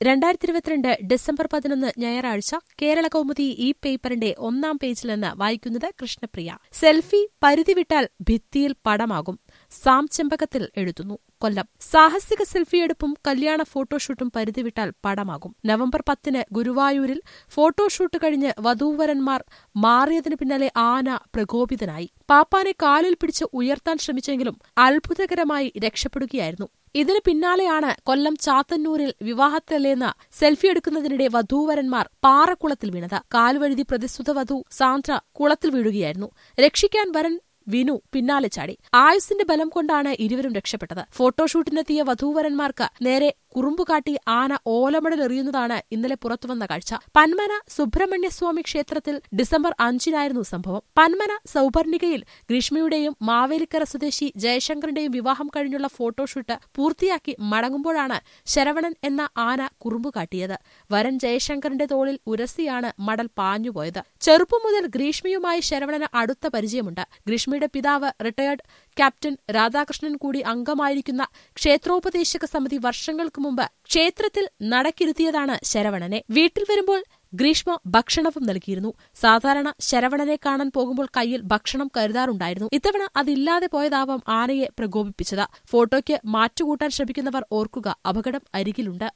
രണ്ടായിരത്തി ഇരുപത്തിരണ്ട് ഡിസംബർ പതിനൊന്ന് ഞായറാഴ്ച കേരള കൗമുദി ഈ പേപ്പറിന്റെ ഒന്നാം പേജിൽ നിന്ന് വായിക്കുന്നത് കൃഷ്ണപ്രിയ സെൽഫി പരിധി വിട്ടാൽ ഭിത്തിയിൽ പടമാകും സാം ചെമ്പകത്തിൽ എഴുതുന്നു കൊല്ലം സാഹസിക സെൽഫിയെടുപ്പും കല്യാണ ഫോട്ടോഷൂട്ടും പരിധി വിട്ടാൽ പടമാകും നവംബർ പത്തിന് ഗുരുവായൂരിൽ ഫോട്ടോഷൂട്ട് കഴിഞ്ഞ് വധൂവരന്മാർ മാറിയതിനു പിന്നാലെ ആന പ്രകോപിതനായി പാപ്പാനെ കാലിൽ പിടിച്ച് ഉയർത്താൻ ശ്രമിച്ചെങ്കിലും അത്ഭുതകരമായി രക്ഷപ്പെടുകയായിരുന്നു ഇതിന് പിന്നാലെയാണ് കൊല്ലം ചാത്തന്നൂരിൽ വിവാഹത്തിലേന്ന് സെൽഫി എടുക്കുന്നതിനിടെ വധൂവരന്മാർ പാറക്കുളത്തിൽ വീണത് കാൽവഴുതി പ്രതിസുത വധു സാന്ദ്ര കുളത്തിൽ വീഴുകയായിരുന്നു രക്ഷിക്കാൻ വരൻ വിനു പിന്നാലെ ചാടി ആയുസിന്റെ ബലം കൊണ്ടാണ് ഇരുവരും രക്ഷപ്പെട്ടത് ഫോട്ടോഷൂട്ടിനെത്തിയ വധൂവരന്മാർക്ക് നേരെ കുറുമ്പുകാട്ടി ആന ഓലമടലെറിയുന്നതാണ് ഇന്നലെ പുറത്തുവന്ന കാഴ്ച പന്മന സുബ്രഹ്മണ്യസ്വാമി ക്ഷേത്രത്തിൽ ഡിസംബർ അഞ്ചിനായിരുന്നു സംഭവം പന്മന സൗപർണികയിൽ ഗ്രീഷ്മയുടെയും മാവേലിക്കര സ്വദേശി ജയശങ്കറിന്റെയും വിവാഹം കഴിഞ്ഞുള്ള ഫോട്ടോഷൂട്ട് പൂർത്തിയാക്കി മടങ്ങുമ്പോഴാണ് ശരവണൻ എന്ന ആന കുറുമ്പുകാട്ടിയത് വരൻ ജയശങ്കറിന്റെ തോളിൽ ഉരസിയാണ് മടൽ പാഞ്ഞുപോയത് ചെറുപ്പം മുതൽ ഗ്രീഷ്മയുമായി ശരവണന് അടുത്ത പരിചയമുണ്ട് ഗ്രീഷ്മയുടെ പിതാവ് റിട്ടയർഡ് ക്യാപ്റ്റൻ രാധാകൃഷ്ണൻ കൂടി അംഗമായിരിക്കുന്ന ക്ഷേത്രോപദേശക സമിതി വർഷങ്ങൾക്ക് മുമ്പ് ക്ഷേത്രത്തിൽ നടക്കിരുത്തിയതാണ് ശരവണനെ വീട്ടിൽ വരുമ്പോൾ ഗ്രീഷ്മ ഭക്ഷണവും നൽകിയിരുന്നു സാധാരണ ശരവണനെ കാണാൻ പോകുമ്പോൾ കയ്യിൽ ഭക്ഷണം കരുതാറുണ്ടായിരുന്നു ഇത്തവണ അതില്ലാതെ പോയതാവാം ആനയെ പ്രകോപിപ്പിച്ചത് ഫോട്ടോയ്ക്ക് മാറ്റുകൂട്ടാൻ ശ്രമിക്കുന്നവർ ഓർക്കുക അപകടം അരികിലുണ്ട്